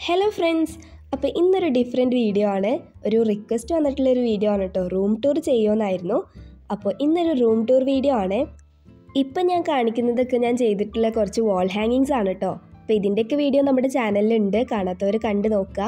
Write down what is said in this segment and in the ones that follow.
hello friends അപ്പോൾ ഇന്നൊരു different video ആണ് ഒരു റിക്വസ്റ്റ് വന്നിട്ടുള്ളൊരു വീഡിയോ ആണ് കേട്ടോ റൂം ടൂർ ചെയ്യുമെന്നായിരുന്നു അപ്പോൾ ഇന്നൊരു റൂം ടൂർ വീഡിയോ ആണ് ഇപ്പം ഞാൻ കാണിക്കുന്നതൊക്കെ ഞാൻ ചെയ്തിട്ടുള്ള കുറച്ച് വാൾ ഹാങ്ങിങ്സ് ആണ് കേട്ടോ അപ്പോൾ ഇതിൻ്റെയൊക്കെ വീഡിയോ നമ്മുടെ ചാനലിലുണ്ട് കാണാത്തവർ കണ്ടു നോക്കുക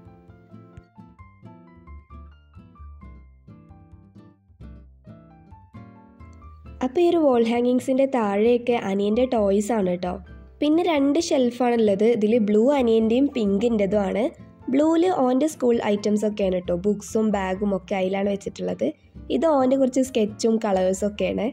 അപ്പോൾ ഈ ഒരു വാൾ ഹാങ്ങിങ്സിൻ്റെ താഴെയൊക്കെ അനിയൻ്റെ ടോയ്സ് ആണ് കേട്ടോ പിന്നെ രണ്ട് ഷെൽഫാണുള്ളത് ഇതിൽ ബ്ലൂ അനിയൻ്റെയും പിങ്കിൻ്റെതും ആണ് ബ്ലൂവിൽ ഓൻ്റെ സ്കൂൾ ഐറ്റംസ് ഒക്കെയാണ് കേട്ടോ ബുക്സും ബാഗും ഒക്കെ അതിലാണ് വെച്ചിട്ടുള്ളത് ഇത് ഓൻ്റെ കുറച്ച് സ്കെച്ചും കളേഴ്സും ഒക്കെയാണ്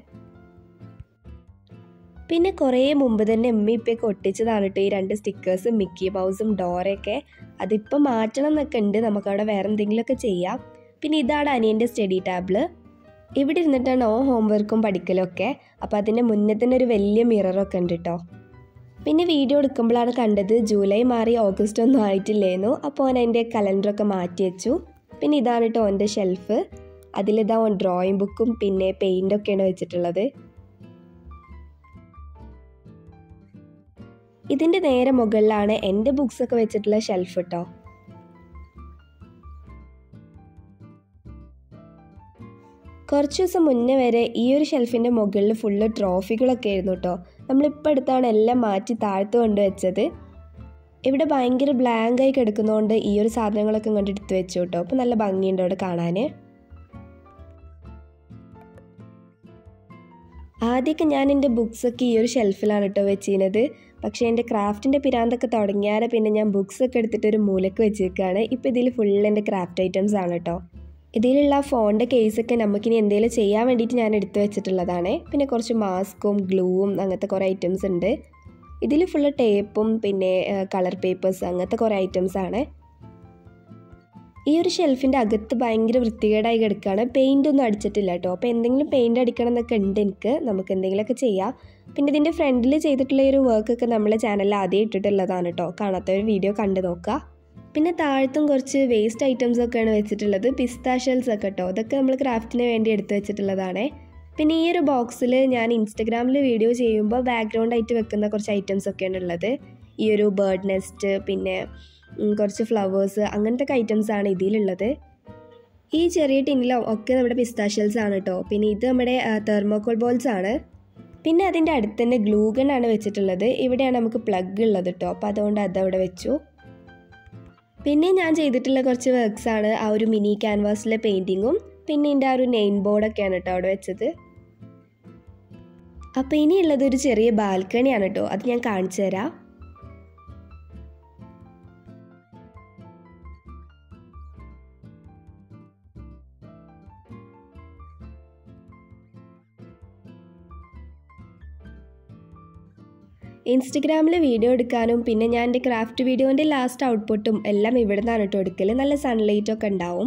പിന്നെ കുറേ മുമ്പ് തന്നെ എം ഇ ഒക്കെ ഒട്ടിച്ചതാണ് കേട്ടോ ഈ രണ്ട് സ്റ്റിക്കേഴ്സ് മിക്കി മൗസും ഡോറയൊക്കെ അതിപ്പോൾ മാറ്റണം എന്നൊക്കെ ഉണ്ട് നമുക്കവിടെ വേറെ എന്തെങ്കിലുമൊക്കെ ചെയ്യാം പിന്നെ ഇതാണ് അനിയൻ്റെ സ്റ്റഡി ടാബിള് ഇവിടെ ഇരുന്നിട്ടാണ് ഓ ഹോംവർക്കും പഠിക്കലും ഒക്കെ അപ്പോൾ അതിൻ്റെ മുന്നേ തന്നെ ഒരു വലിയ മിററൊക്കെ ഉണ്ട് കേട്ടോ പിന്നെ വീഡിയോ എടുക്കുമ്പോഴാണ് കണ്ടത് ജൂലൈ മാറി ഓഗസ്റ്റ് ഒന്നും ആയിട്ടില്ലേന്നു അപ്പോൾ ഓൻ അതിൻ്റെ കലണ്ടറൊക്കെ മാറ്റി വെച്ചു പിന്നെ ഇതാണ് കേട്ടോ ഓൻ്റെ ഷെൽഫ് അതിലിതാ ഓൻ ഡ്രോയിങ് ബുക്കും പിന്നെ പെയിൻ്റൊക്കെയാണ് വെച്ചിട്ടുള്ളത് ഇതിൻ്റെ നേരെ മുകളിലാണ് എൻ്റെ ബുക്സൊക്കെ വെച്ചിട്ടുള്ള ഷെൽഫ് കേട്ടോ കുറച്ച് ദിവസം മുന്നേ വരെ ഈ ഒരു ഷെൽഫിൻ്റെ മുകളിൽ ഫുള്ള് ട്രോഫികളൊക്കെ ആയിരുന്നു കേട്ടോ നമ്മളിപ്പോൾ അടുത്താണ് എല്ലാം മാറ്റി താഴ്ത്തു കൊണ്ടുവച്ചത് ഇവിടെ ഭയങ്കര ബ്ലാങ്ക് ആയി കിടക്കുന്നതുകൊണ്ട് ഈ ഒരു സാധനങ്ങളൊക്കെ ഇങ്ങോട്ട് എടുത്ത് വെച്ചു കേട്ടോ അപ്പോൾ നല്ല ഭംഗിയുണ്ട് അവിടെ കാണാൻ ആദ്യമൊക്കെ ഞാൻ എൻ്റെ ബുക്സൊക്കെ ഈ ഒരു ഷെൽഫിലാണ് കേട്ടോ വെച്ചിരുന്നത് പക്ഷേ എൻ്റെ ക്രാഫ്റ്റിൻ്റെ പിരാന്തൊക്കെ തുടങ്ങിയാൽ പിന്നെ ഞാൻ ബുക്സൊക്കെ എടുത്തിട്ട് ഒരു മൂലക്ക് വെച്ചേക്കാണ് ഇപ്പോൾ ഇതിൽ ഫുൾ എൻ്റെ ക്രാഫ്റ്റ് ഐറ്റംസ് ആണ് കേട്ടോ ഇതിലുള്ള ഫോണിൻ്റെ കേസൊക്കെ നമുക്കിനി എന്തെങ്കിലും ചെയ്യാൻ വേണ്ടിയിട്ട് ഞാൻ എടുത്തു വെച്ചിട്ടുള്ളതാണ് പിന്നെ കുറച്ച് മാസ്കും ഗ്ലൂവും അങ്ങനത്തെ കുറേ ഐറ്റംസ് ഉണ്ട് ഇതിൽ ഫുള്ള് ടേപ്പും പിന്നെ കളർ പേപ്പേഴ്സ് അങ്ങനത്തെ കുറേ ഐറ്റംസ് ആണ് ഈ ഒരു ഷെൽഫിൻ്റെ അകത്ത് ഭയങ്കര വൃത്തികേടായി കിടക്കുകയാണ് പെയിൻ്റ് ഒന്നും അടിച്ചിട്ടില്ല കേട്ടോ അപ്പോൾ എന്തെങ്കിലും പെയിൻ്റ് അടിക്കണം എന്നൊക്കെ ഉണ്ട് എനിക്ക് നമുക്ക് എന്തെങ്കിലുമൊക്കെ ചെയ്യാം പിന്നെ ഇതിൻ്റെ ഫ്രണ്ടിൽ ചെയ്തിട്ടുള്ള ഈ ഒരു വർക്കൊക്കെ നമ്മളെ ചാനലിൽ ആദ്യം ഇട്ടിട്ടുള്ളതാണ് കേട്ടോ കാണാത്ത ഒരു വീഡിയോ കണ്ടു നോക്കുക പിന്നെ താഴത്തും കുറച്ച് വേസ്റ്റ് ഐറ്റംസ് ഒക്കെയാണ് വെച്ചിട്ടുള്ളത് പിസ്ത ഷെൽസ് ഒക്കെ കേട്ടോ അതൊക്കെ നമ്മൾ ക്രാഫ്റ്റിന് വേണ്ടി എടുത്ത് വെച്ചിട്ടുള്ളതാണ് പിന്നെ ഈ ഒരു ബോക്സിൽ ഞാൻ ഇൻസ്റ്റഗ്രാമിൽ വീഡിയോ ചെയ്യുമ്പോൾ ബാക്ക്ഗ്രൗണ്ട് ആയിട്ട് വെക്കുന്ന കുറച്ച് ഐറ്റംസ് ഒക്കെയാണ് ഉള്ളത് ഈ ഒരു ബേർഡ് നെസ്റ്റ് പിന്നെ കുറച്ച് ഫ്ലവേഴ്സ് അങ്ങനത്തെ ഒക്കെ ഐറ്റംസ് ആണ് ഇതിലുള്ളത് ഈ ചെറിയ ടിന്നിലും ഒക്കെ നമ്മുടെ പിസ്ത ഷെൽസ് ആണ് കേട്ടോ പിന്നെ ഇത് നമ്മുടെ തെർമോക്കോൾ ബോൾസ് ആണ് പിന്നെ അതിൻ്റെ അടുത്ത് തന്നെ ഗ്ലൂഗൺ ആണ് വെച്ചിട്ടുള്ളത് ഇവിടെയാണ് നമുക്ക് പ്ലഗ് ഉള്ളത് കേട്ടോ അപ്പോൾ അതുകൊണ്ട് അതവിടെ വെച്ചു പിന്നെ ഞാൻ ചെയ്തിട്ടുള്ള കുറച്ച് വർക്ക്സ് ആണ് ആ ഒരു മിനി ക്യാൻവാസിലെ പെയിൻറ്റിങ്ങും പിന്നെ എൻ്റെ ആ ഒരു നെയിൻ ബോർഡൊക്കെയാണ് കേട്ടോ അവിടെ വെച്ചത് അപ്പോൾ ഇനിയുള്ളത് ഒരു ചെറിയ ബാൽക്കണിയാണ് കേട്ടോ അത് ഞാൻ കാണിച്ചു തരാം ഇൻസ്റ്റഗ്രാമിൽ വീഡിയോ എടുക്കാനും പിന്നെ ഞാൻ എൻ്റെ ക്രാഫ്റ്റ് വീഡിയോൻ്റെ ലാസ്റ്റ് ഔട്ട്പുട്ടും എല്ലാം ഇവിടെ നിന്നാണ് കേട്ടോ എടുക്കൽ നല്ല സൺലൈറ്റ് ഒക്കെ ഉണ്ടാവും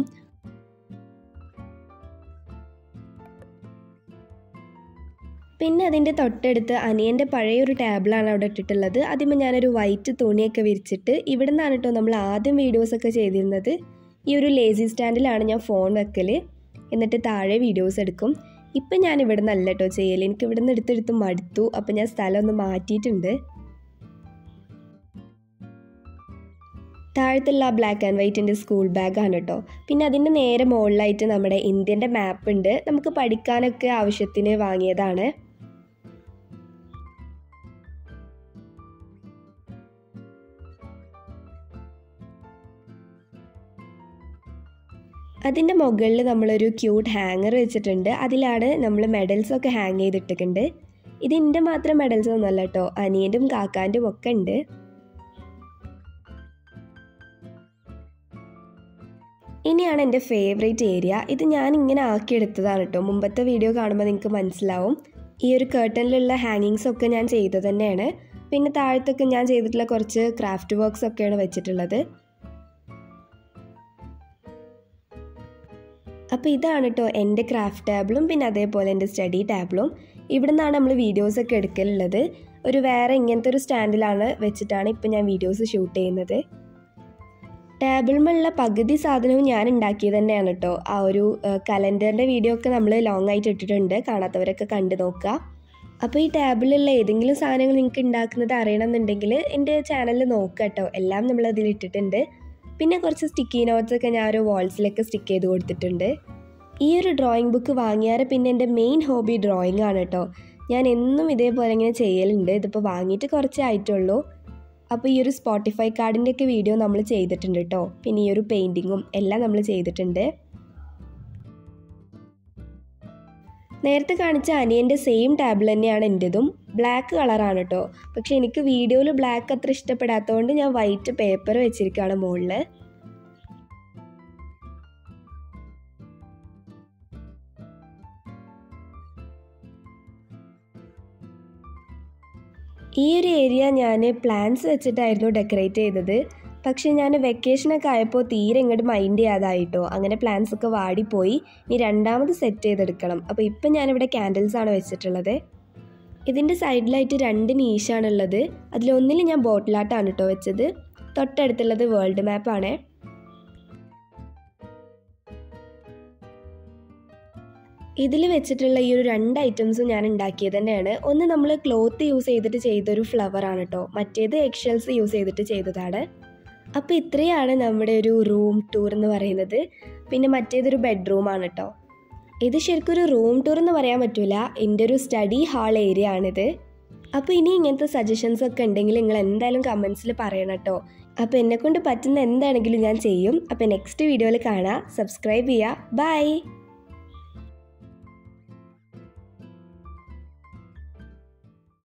പിന്നെ അതിൻ്റെ തൊട്ടടുത്ത് അനിയൻ്റെ പഴയ ഒരു ടേബിളാണ് അവിടെ ഇട്ടിട്ടുള്ളത് ആദ്യമേ ഞാനൊരു വൈറ്റ് തുണിയൊക്കെ വിരിച്ചിട്ട് ഇവിടെ നിന്നാണ് കേട്ടോ നമ്മൾ ആദ്യം വീഡിയോസൊക്കെ ചെയ്തിരുന്നത് ഈ ഒരു ലേസി സ്റ്റാൻഡിലാണ് ഞാൻ ഫോൺ വെക്കൽ എന്നിട്ട് താഴെ വീഡിയോസ് എടുക്കും ഇപ്പം ഞാൻ ഇവിടെ നിന്നല്ല കേട്ടോ ചെയ്യൽ എനിക്ക് ഇവിടെ നിന്ന് എടുത്തെടുത്ത് മടുത്തു അപ്പം ഞാൻ സ്ഥലം ഒന്ന് മാറ്റിയിട്ടുണ്ട് താഴത്തുള്ള ബ്ലാക്ക് ആൻഡ് വൈറ്റിൻ്റെ സ്കൂൾ ബാഗാണ് കേട്ടോ പിന്നെ അതിൻ്റെ നേരെ മുകളിലായിട്ട് നമ്മുടെ ഇന്ത്യൻ്റെ മാപ്പ് ഉണ്ട് നമുക്ക് പഠിക്കാനൊക്കെ ആവശ്യത്തിന് വാങ്ങിയതാണ് അതിൻ്റെ മുകളിൽ നമ്മളൊരു ക്യൂട്ട് ഹാങ്ങർ വെച്ചിട്ടുണ്ട് അതിലാണ് നമ്മൾ മെഡൽസ് ഒക്കെ ഹാങ് ചെയ്തിട്ടിട്ടുണ്ട് ഇത് എൻ്റെ മാത്രം മെഡൽസ് ഒന്നുമല്ല കേട്ടോ അനിയൻ്റെയും കാക്കാൻ്റെയും ഒക്കെ ഉണ്ട് ഇനിയാണ് എൻ്റെ ഫേവറേറ്റ് ഏരിയ ഇത് ഞാൻ ഇങ്ങനെ ആക്കിയെടുത്തതാണ് കേട്ടോ മുമ്പത്തെ വീഡിയോ കാണുമ്പോൾ നിങ്ങൾക്ക് മനസ്സിലാവും ഈ ഒരു കേർട്ടനിലുള്ള ഹാങ്ങിങ്സ് ഒക്കെ ഞാൻ ചെയ്തത് തന്നെയാണ് പിന്നെ താഴത്തൊക്കെ ഞാൻ ചെയ്തിട്ടുള്ള കുറച്ച് ക്രാഫ്റ്റ് വർക്ക്സ് ഒക്കെയാണ് വെച്ചിട്ടുള്ളത് അപ്പോൾ ഇതാണ് കേട്ടോ എൻ്റെ ക്രാഫ്റ്റ് ടാബിളും പിന്നെ അതേപോലെ എൻ്റെ സ്റ്റഡി ടാബിളും ഇവിടെ നിന്നാണ് നമ്മൾ വീഡിയോസൊക്കെ എടുക്കലുള്ളത് ഒരു വേറെ ഇങ്ങനത്തെ ഒരു സ്റ്റാൻഡിലാണ് വെച്ചിട്ടാണ് ഇപ്പം ഞാൻ വീഡിയോസ് ഷൂട്ട് ചെയ്യുന്നത് ടേബിളുമുള്ള പകുതി സാധനവും ഞാൻ ഉണ്ടാക്കിയത് തന്നെയാണ് കേട്ടോ ആ ഒരു കലണ്ടറിൻ്റെ വീഡിയോ ഒക്കെ നമ്മൾ ലോങ് ആയിട്ട് ഇട്ടിട്ടുണ്ട് കാണാത്തവരൊക്കെ കണ്ടു നോക്കുക അപ്പോൾ ഈ ടാബിലുള്ള ഏതെങ്കിലും സാധനങ്ങൾ നിങ്ങൾക്ക് ഉണ്ടാക്കുന്നത് അറിയണമെന്നുണ്ടെങ്കിൽ എൻ്റെ ചാനലിൽ നോക്കുക കേട്ടോ എല്ലാം നമ്മളതിൽ ഇട്ടിട്ടുണ്ട് പിന്നെ കുറച്ച് സ്റ്റിക്കി നോട്ട്സ് ഒക്കെ ഞാൻ ഒരു വാൾസിലൊക്കെ സ്റ്റിക്ക് ചെയ്ത് കൊടുത്തിട്ടുണ്ട് ഈ ഒരു ഡ്രോയിങ് ബുക്ക് വാങ്ങിയാൽ പിന്നെ എൻ്റെ മെയിൻ ഹോബി ഡ്രോയിങ് ആണ് കേട്ടോ ഞാൻ എന്നും ഇതേപോലെ ഇങ്ങനെ ചെയ്യലുണ്ട് ഇതിപ്പോൾ വാങ്ങിയിട്ട് കുറച്ചേ ആയിട്ടുള്ളൂ അപ്പോൾ ഈ ഒരു സ്പോട്ടിഫൈ കാർഡിൻ്റെ ഒക്കെ വീഡിയോ നമ്മൾ ചെയ്തിട്ടുണ്ട് കേട്ടോ പിന്നെ ഈ ഒരു പെയിൻറ്റിങ്ങും എല്ലാം നമ്മൾ ചെയ്തിട്ടുണ്ട് നേരത്തെ കാണിച്ച അനിയൻ്റെ സെയിം ടാബിൾ തന്നെയാണ് എൻ്റെതും ബ്ലാക്ക് കളറാണ് കേട്ടോ പക്ഷെ എനിക്ക് വീഡിയോയിൽ ബ്ലാക്ക് അത്ര ഇഷ്ടപ്പെടാത്തതുകൊണ്ട് ഞാൻ വൈറ്റ് പേപ്പർ വെച്ചിരിക്കുകയാണ് മുകളിൽ ഈ ഒരു ഏരിയ ഞാൻ പ്ലാന്റ്സ് വെച്ചിട്ടായിരുന്നു ഡെക്കറേറ്റ് ചെയ്തത് പക്ഷേ ഞാൻ വെക്കേഷനൊക്കെ ആയപ്പോൾ തീരെ ഇങ്ങോട്ട് മൈൻഡ് ചെയ്യാതായിട്ടോ അങ്ങനെ പ്ലാന്റ്സ് ഒക്കെ വാടിപ്പോയി ഇനി രണ്ടാമത് സെറ്റ് ചെയ്തെടുക്കണം അപ്പോൾ ഇപ്പം ഞാനിവിടെ ക്യാൻഡിൽസ് ആണ് വെച്ചിട്ടുള്ളത് ഇതിൻ്റെ സൈഡിലായിട്ട് രണ്ട് നീഷാണുള്ളത് അതിലൊന്നിൽ ഞാൻ ബോട്ടിലാട്ടാണ് കേട്ടോ വെച്ചത് തൊട്ടടുത്തുള്ളത് വേൾഡ് മാപ്പാണേ ഇതിൽ വെച്ചിട്ടുള്ള ഈ ഒരു രണ്ട് ഐറ്റംസും ഞാൻ ഉണ്ടാക്കിയത് തന്നെയാണ് ഒന്ന് നമ്മൾ ക്ലോത്ത് യൂസ് ചെയ്തിട്ട് ചെയ്തൊരു ഫ്ലവർ ആണ് കേട്ടോ മറ്റേത് എക്ഷെൽസ് യൂസ് ചെയ്തിട്ട് ചെയ്തതാണ് അപ്പോൾ ഇത്രയാണ് നമ്മുടെ ഒരു റൂം ടൂർ എന്ന് പറയുന്നത് പിന്നെ മറ്റേതൊരു ബെഡ്റൂമാണ് കേട്ടോ ഇത് ശരിക്കും ഒരു റൂം ടൂർ എന്ന് പറയാൻ പറ്റില്ല എൻ്റെ ഒരു സ്റ്റഡി ഹാൾ ഏരിയ ആണിത് അപ്പോൾ ഇനി ഇങ്ങനത്തെ സജഷൻസ് ഒക്കെ ഉണ്ടെങ്കിൽ നിങ്ങൾ എന്തായാലും കമൻസിൽ പറയണം കേട്ടോ അപ്പോൾ എന്നെക്കൊണ്ട് പറ്റുന്ന എന്താണെങ്കിലും ഞാൻ ചെയ്യും അപ്പോൾ നെക്സ്റ്റ് വീഡിയോയിൽ കാണാം സബ്സ്ക്രൈബ് ചെയ്യുക ബൈ